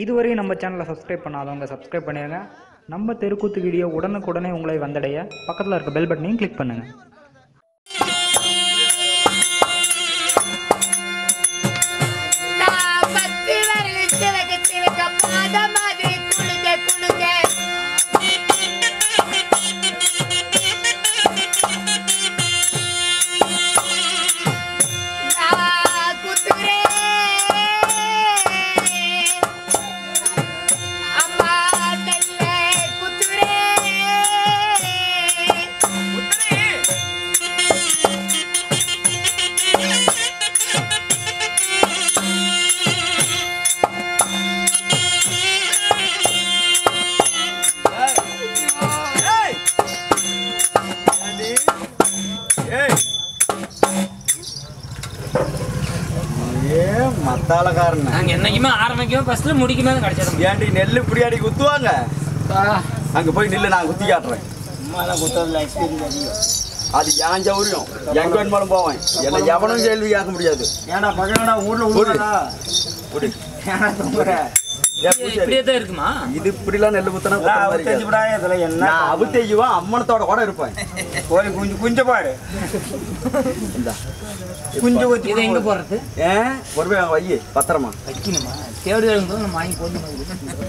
இதுவரையும் நம்ம சேனலை சப்ஸ்கிரைப் பண்ணாதவங்க சப்ஸ்கிரைப் பண்ணிடுங்க நம்ம தெருக்கூத்து வீடியோ உடனுக்குடனே உங்களை வந்தடைய பக்கத்தில் இருக்க பெல் பட்டனையும் கிளிக் பண்ணுங்கள் நான் பத்து விரல் சிவக்க சிவக்க பாத மாதிரி குலுங்க குலுங்க. நான் குத்துறேன். அம்மா நல்ல குத்துறேன். ஏய் ஏண்டி? ஏய் ஏ மத்தாளக்காரன் நாங்க என்னைக்குமே ஆரம்பிக்கும் ஃபர்ஸ்ட்ல முடிக்குமே கிடைச்சிடும் ஏண்டி நெல்லு இப்படியாடி குத்துவாங்க அங்க போய் நில்லு நான் குத்தி காட்டுறேன் அது ஏன் சௌரியம் எங்க வேணுமாலும் போவேன் என்ன எவனும் கேள்வி கேட்க முடியாது ஏன்டா பகடா ஊர்ல விடு. ஊர்லடா விடு. ஏன்டா தொங்குற ஏன் பூசாரி? இப்படியே தான் இருக்குமா இது இப்படிலாம் நெல்லு குத்தனா குத்துற மாதிரி இருக்காது. தெரிஞ்சுடா இதுல என்ன நான் அவுத்தேயுவன் அம்மனத்தோட கூட இருப்பேன் கோழி குஞ்சு குஞ்சு பாரு இந்தா. குஞ்சு ஊத்தி இதை எங்க போடுறது ஏன் பொறுமை வை பத்திரமா வைக்கணுமா தேவை இருக்கும்போது நம்ம வாங்கி போட்டு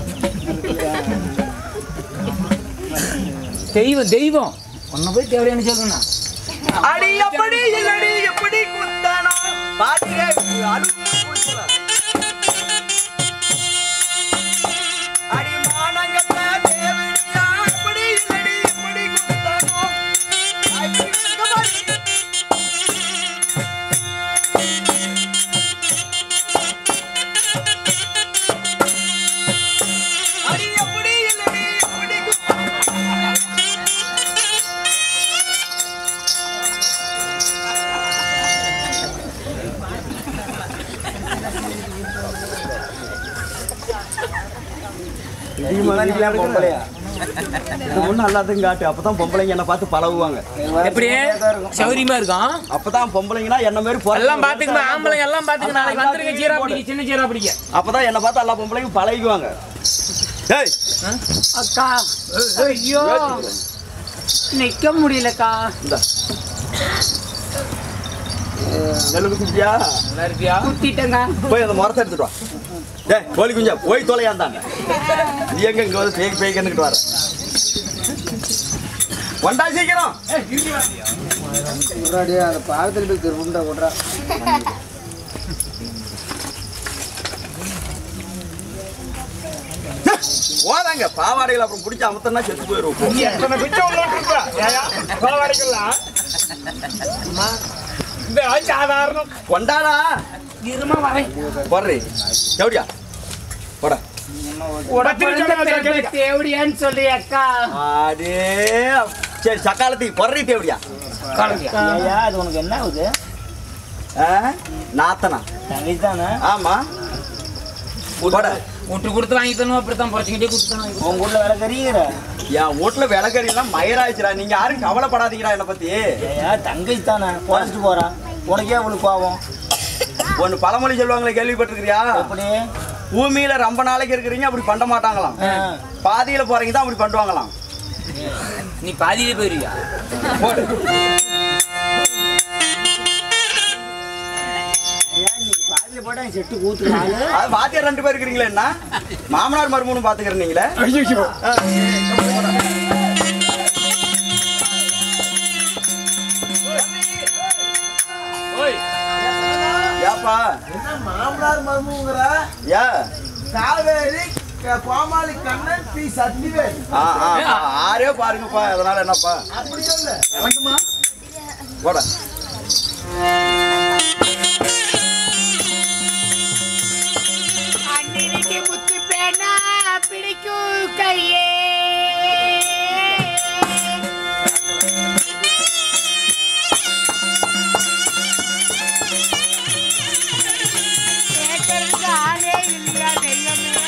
தெய்வம் தெய்வம் ஒன்ன போய் தேவையான சொல்லணும் அடி எப்படி இல்லடி எப்படி குத்தனோ பாத்திரே அடி அடி மானங்கட்ட தேவடியா எப்படி இல்லடி எப்படி குத்தனோ அடி கபாடி அடி எப்படி இல்லடி எப்படி குத்தனோ இதெல்லாம் பொம்பளையா இது ஒன்றும் எல்லாத்தையும் காட்டு அப்பதான் பொம்பளைங்க என்ன பார்த்து பழகுவாங்க எப்படி சௌரியமா இருக்கும் அப்பதான் பொம்பளைங்கன்னா என்ன மாதிரி பிறந்து எல்லாம் பாத்துக்கணும் ஆம்பளைங்க எல்லாம் பாத்துக்க நாளைக்கு வந்துருங்க சீரா பிடிக்க சின்ன சீரா பிடிக்க அப்பதான் என்ன பார்த்து எல்லா பொம்பளைங்க பழகிக்குவாங்க ஏய் அக்கா ஐயோ நிக்க முடியலக்கா இந்த நெல்லு குத்திட்டியா நல்லா இருக்கியா குத்திட்டேங்க போய் அந்த மரத்தை எடுத்துட்டு வா டேய் கோழி குஞ்சா போய் தொலையாந்தாங்க நீ எங்க இங்க வந்து பேய் பேய் கண்டுக்கிட்டு வர வண்டா சீக்கிரம் முன்னாடி அந்த பாகத்தில் போய் திரும்புண்டா கொண்டா ஓதாங்க பாவாடைகள் அப்புறம் பிடிச்சி அமுத்தனா செத்து போயிரும் கொண்டாடா இருமா வரேன் போடுறி எப்படியா போட தேவடியான்னு சொல்லி அக்கா அடே சரி சக்காலத்தி பொறி தேவடியா ஐயா அது உனக்கு என்ன ஆகுது ஆ? நாத்தனா தங்கச்சி தானே ஆமா போட விட்டு கொடுத்து வாங்கி தரணும் அப்படித்தான் புறச்சிக்கிட்டே கொடுத்து உங்க ஊர்ல வேலை கறிங்கிற என் வீட்டுல விளக்கறி எல்லாம் மயிராச்சுடா நீங்க யாரும் கவலைப்படாதீங்கடா என்ன பத்தி ஐயா தங்கச்சி தானே குறைச்சிட்டு போறான் உனக்கே அவளுக்கு பாவம் ஒன்னு பழமொழி சொல்லுவாங்களே கேள்விப்பட்டிருக்கிறியா எப்படி பூமியில ரொம்ப நாளைக்கு இருக்கிறீங்க அப்படி பண்ண மாட்டாங்களாம் ஆ. பாதியில போறீங்க தான் அப்படி பண்ணுவாங்களாம் நீ பாதியிலே போயிருவியா போடு ஐயா இன்னைக்கு பாதியில போட்டா என் செட்டு கூத்து நாலு அது வாத்தியார் ரெண்டு பேர் இருக்கிறீங்களா என்ன மாமனார் மருமனும் பாத்துக்கிறீங்களே ஏப்பா மாமனார் மருமங்கிற ஏ காவேரி கோமாளி கண்ணன் பி சத்திவேல் ஆ ஆ ஆ, ஆரே பாருங்கப்பா அதனால என்னப்பா அப்படி சொல்லு போட அன்னிக்கு முத்து பேனா பிடிக்கும் கையே கேட்கறதுக்கு ஆளே இல்லையா தெய்வமே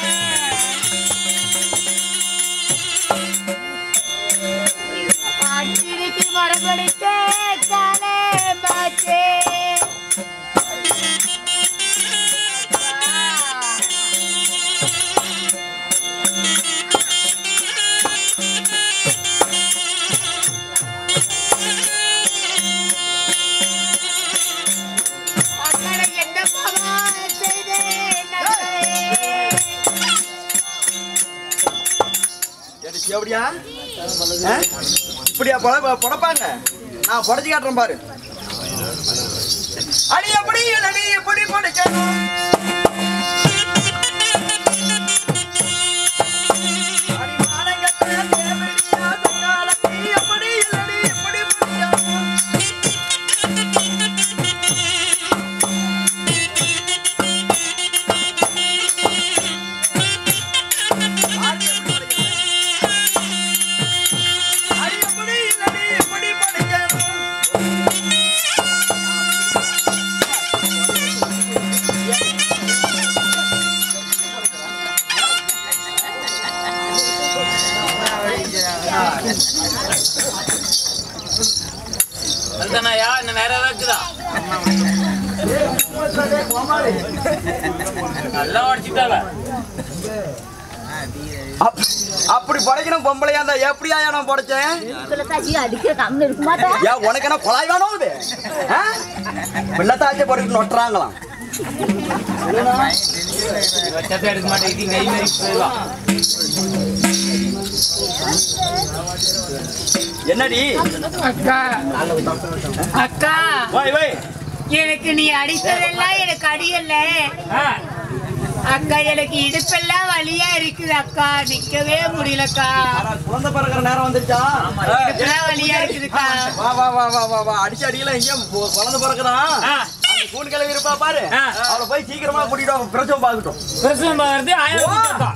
அன்னிக்கு மரபடிக்க காலே மாச்சே எப்படியா ஆ? இப்படியா பொட பொடப்பாங்க நான் புடச்சு காட்டுறேன் பாரு அடி எப்படி அடி எப்படி படிக்கணும் அடி மானங்கெட்ட தேவரியா சங்காலத்தி எப்படி இல்லடி எப்படி படிக்கணும் ஆடி எப்படி படிக்கணும்? அடி எப்படி இல்லடி எப்படி படிக்கணும் அதுதானாயா இன்னும் வேற ஏதாவது இருக்குதா நல்லா உடச்சிட்டால அப்- அப்படி படைக்கணும் பொம்பளையா இருந்தா எப்படியா நான் படைச்சேன் அடிக்கிற கம்மி இருக்க மாட்டேன் ஏன் உனக்கு என்ன குழாய் வேணும் இது ஆ? வெள்ளத்தாச்சை படுத்து நொட்டுறாங்களாம் வச்சத்தை எடுக்க மாட்டேங்குது கை மாரி போயிடலாம் என்னடி அக்கா அக்கா வை வை எனக்கு நீ அடித்ததெல்லாம் எனக்கு அடியல அக்கா எனக்கு இடுப்பெல்லாம் வலியா இருக்குது அக்கா நிக்கவே முடியலக்கா ஆனா, குழந்தை பிறக்கிற நேரம் வந்துருச்சா இடுப்பெல்லாம் வலியா இருக்குதுக்கா வா வா வா வா வா வா அடிச்சு அடிக்கல எங்கேயும் பொ- குழந்தை பிறக்குதான் அந்த கூண்டு கிளவி இருப்பா பாரு ஆ. அவளை போய் சீக்கிரமா கூட்டிட்டு வா, பிரசவம் பார்க்கட்டும் பிரசவம் பார்க்கறது ஆயிரம் ஓ. கூட்டத்தா.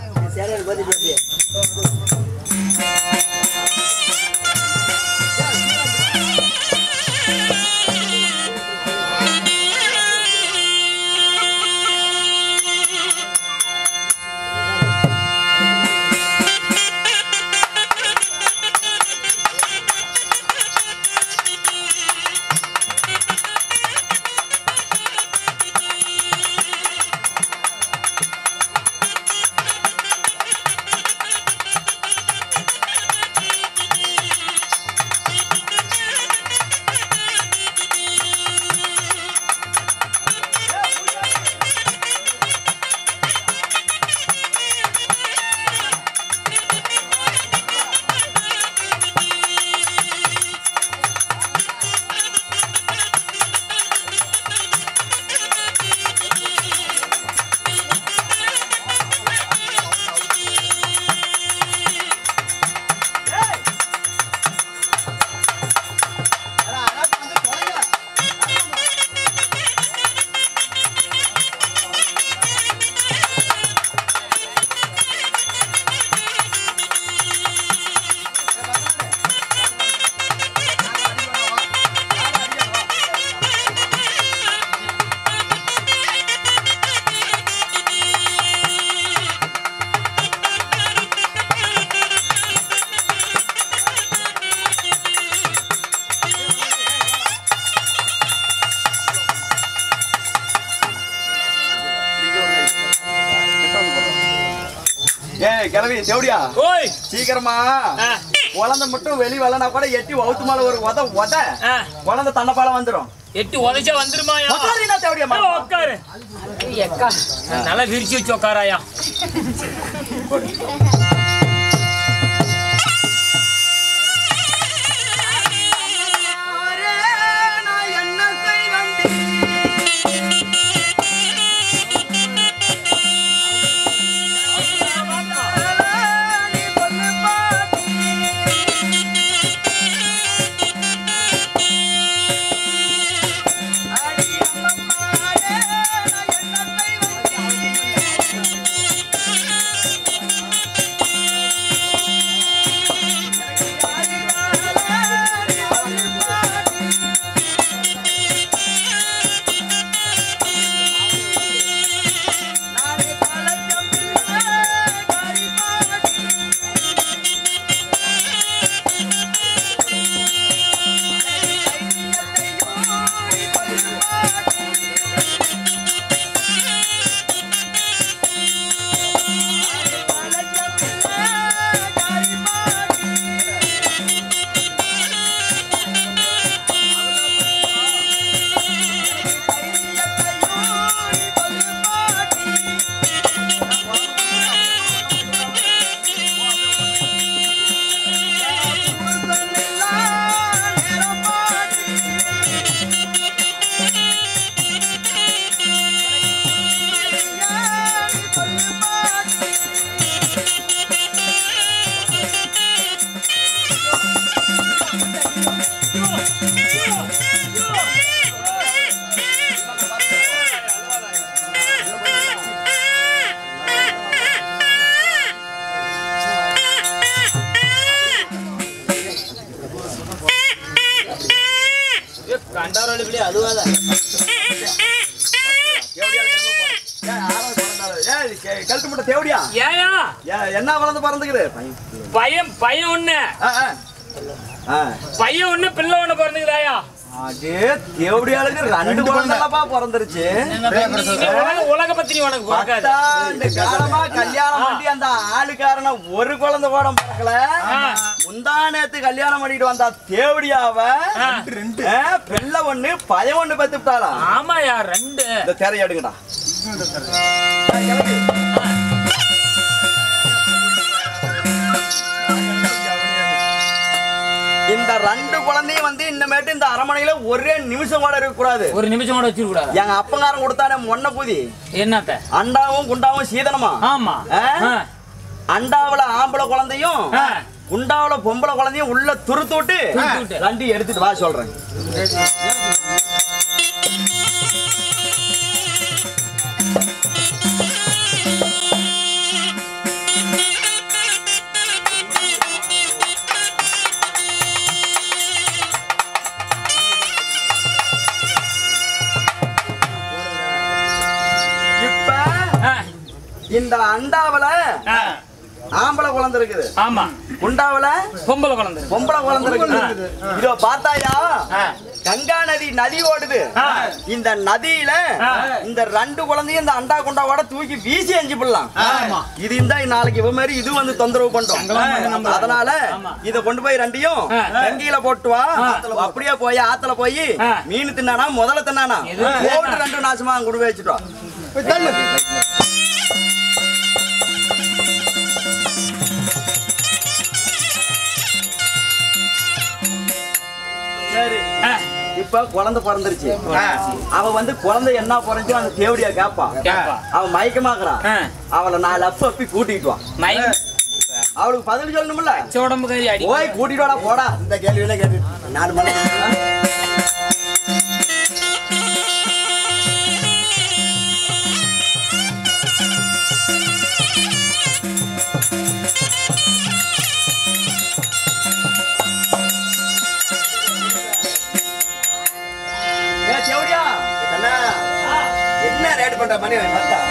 ஏய் கிளவி தேவடியா ஓய் சீக்கிரமா ஆ. குழந்தை மட்டும் வெளி வரலனா கூட எட்டி வவுத்து மேல ஒரு உத உத ஆ. குழந்தை தன்னப்பால வந்துரும் எட்டு உதைச்சா வந்துருமாயா உட்காருடா தேவடியா ஏய், உட்காரு நல்லா விரிச்சு வச்சு உட்காராயா அடி இப்படி அழுவாத தேவடியாளுக்கு என்னமோ போறேன். ஏய், ஆறாவது பிறந்தாரு. ஏய், கே- கழுத்து முட்டை தேவடியா ஏயா ஏன், என்ன வளர்ந்து பிறந்துக்குது பையன் பையன் ஒண்ணு ஆ, ஆ. ஆ. பையன் ஒண்ணு பிள்ளை ஒண்ணு பிறந்துக்குதாயா அடே, தேவடியாளுக்கு ரெண்டு குழந்தைலப்பா பிறந்துருச்சு உலக உலக பத்தினி உனக்கு பிறக்காது பத்தாண்டு காலமா கல்யாணம் பண்ணி அந்த ஆளுக்காரன ஒரு குழந்தை கூட பிறக்கல முந்தா நேத்து கல்யாணம் பண்ணிட்டு வந்தா தேவடியாவ ஆ, பிள்ளை ஒண்ணு பையன் ஒண்ணு பெத்து விட்டாளா ஆமாயா ரெண்டு இந்த திரைய எடுங்கடா இந்த ரெண்டு குழந்தையும் வந்து இன்னமேட்டு இந்த அரமனையில ஒரே நிமிஷம் கூட இருக்க கூடாது ஒரு நிமிஷம் கூட வச்சிருக்க கூடாது எங்க அப்பங்காரன் கொடுத்தானே மொன்ன பூதி என்னத்த அண்டாவும் குண்டாவும் சீதனமா ஆமா ஆ? ஆ. அண்டாவுல ஆம்பளை குழந்தையும் ஆ. குண்டாவுல பொம்பளை குழந்தையும் உள்ள துருத்து விட்டு துருத்து விட்டு. ரெண்டு எடுத்துட்டு வா சொல்றேன் இப்ப ஆ. இந்த அண்டாவுல ஆ. ஆம்பளை குழந்தை இருக்குது ஆமா குண்டாவுல பொம்பளை குழந்தை பொம்பளை குழந்தை இருக்குது இதோ பார்த்தாயா ஆ. கங்கா நதி நதி ஓடுது ஆ. இந்த நதியில ஆ. இந்த ரெண்டு குழந்தையும் இந்த அண்டா குண்டாவோட தூக்கி வீசி எஞ்சி போடலாம் இது இந்த நாளைக்கு இவ மாதிரி இது வந்து தொந்தரவு பண்றோம் அதனால ஆமா. இத கொண்டு போய் ரெண்டையும் ஆ. கங்கியில போட்டு வா அப்படியே போய் ஆத்துல போய் ஆ. மீன் தின்னானா முதல்ல தின்னானா எது? போட்டு ரெண்டு நாசமா அங்க கொண்டு போய் வச்சுட்டோம் சரி ஆ. இப்ப குழந்தை பிறந்துருச்சு அவ வந்து குழந்தை என்ன பிறந்துச்சு அந்த தேவடியா கேப்பா கேப்பா. அவன் மயக்கமாக்குறான் ஆ. அவளை நாலு அப்ப அப்பி கூட்டிட்டு வா மயங்க அவளுக்கு பதில் சொல்லணும்ல உடம்பு கறி அடி போய் கூட்டிட்டு வாடா போடா இந்த கேள்வி எல்லாம் கேட்டு நாலு மணி ஏ தேவடியா அண்ணா, என்ன ரேட் பண்ற மணி பார்த்தா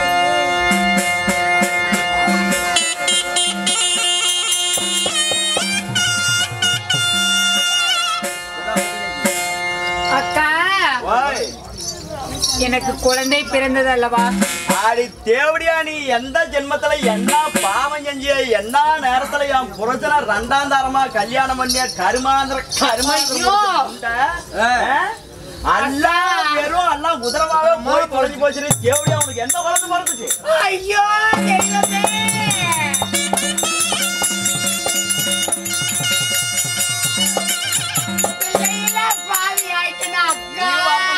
அக்கா ஓய் எனக்கு குழந்தை பிறந்தது அல்லவா ஆடி தேவடியா நீ எந்த ஜென்மத்துல என்ன பாவம் செஞ்சிய என்ன நேரத்துல என் புரட்சனை ரெண்டாம் தரமா கல்யாணம் பண்ணிய கருமாந்திர ஐயோ! கருமா எல்லாம் வெறும் எல்லாம் குதிரமாவே போய் தொலைஞ்சு போச்சு தேவடியா உனக்கு எந்த குழந்தை பிறந்துச்சு ஐயோ தெய்வமே பிள்ளையில பாவி ஆயிட்டேனா அக்கா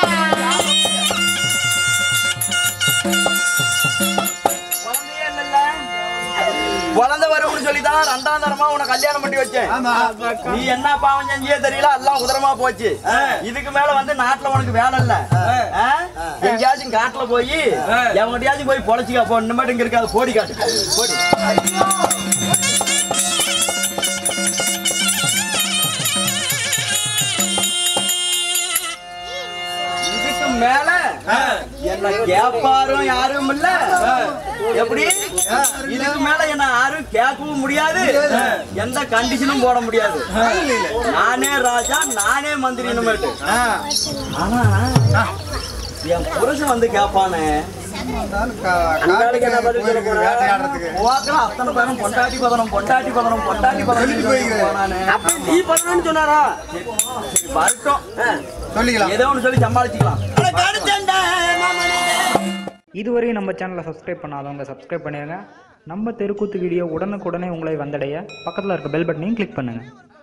குழந்தையே இல்லல்ல? குழந்தை வரும்னு சொல்லி தான் ரெண்டாம் தரமா உன கல்யாணம் பண்ணி வச்சேன் நீ என்ன பாவம் செஞ்சியே தெரியல எல்லாம் உதரமா போச்சு இதுக்கு மேல வந்து நாட்டுல உனக்கு வேலை இல்ல ஆ? எங்கேயாச்சும் காட்டுல போய் எவங்கிட்டயாச்சும் போய் பொழைச்சிக்க போ இன்னும் இங்க இருக்காது போடி காட்டு போடி இதுக்கு மேல என்ன கேப்பாரும் யாரும் இல்ல எப்படி இதுக்கு மேல என்ன யாரும் கேட்கவும் முடியாது எந்த கண்டிஷனும் போட முடியாது நானே ராஜா நானே மந்திரி இனிமேட்டு ஆனா என் புருஷன் வந்து கேப்பானே உவாக்குல அத்தனை பேரும் பொண்டாட்டி பதனம் பொண்டாட்டி பதனம் பொண்டாட்டி பதனம் போனானே அப்ப நீ பண்ணணும்னு சொன்னாரா சரி, வரட்டும் சொல்லிக்கலாம் ஏதோ ஒண்ணு சொல்லி சமாளிச்சுக்கலாம் இதுவரையும் நம்ம சேனலை சப்ஸ்கிரைப் பண்ணாதவங்க சப்ஸ்கிரைப் பண்ணிடுங்க நம்ம தெருக்கூத்து வீடியோ உடனுக்குடனே உங்களை வந்தடைய பக்கத்தில் இருக்க பெல் பட்டனையும் கிளிக் பண்ணுங்கள்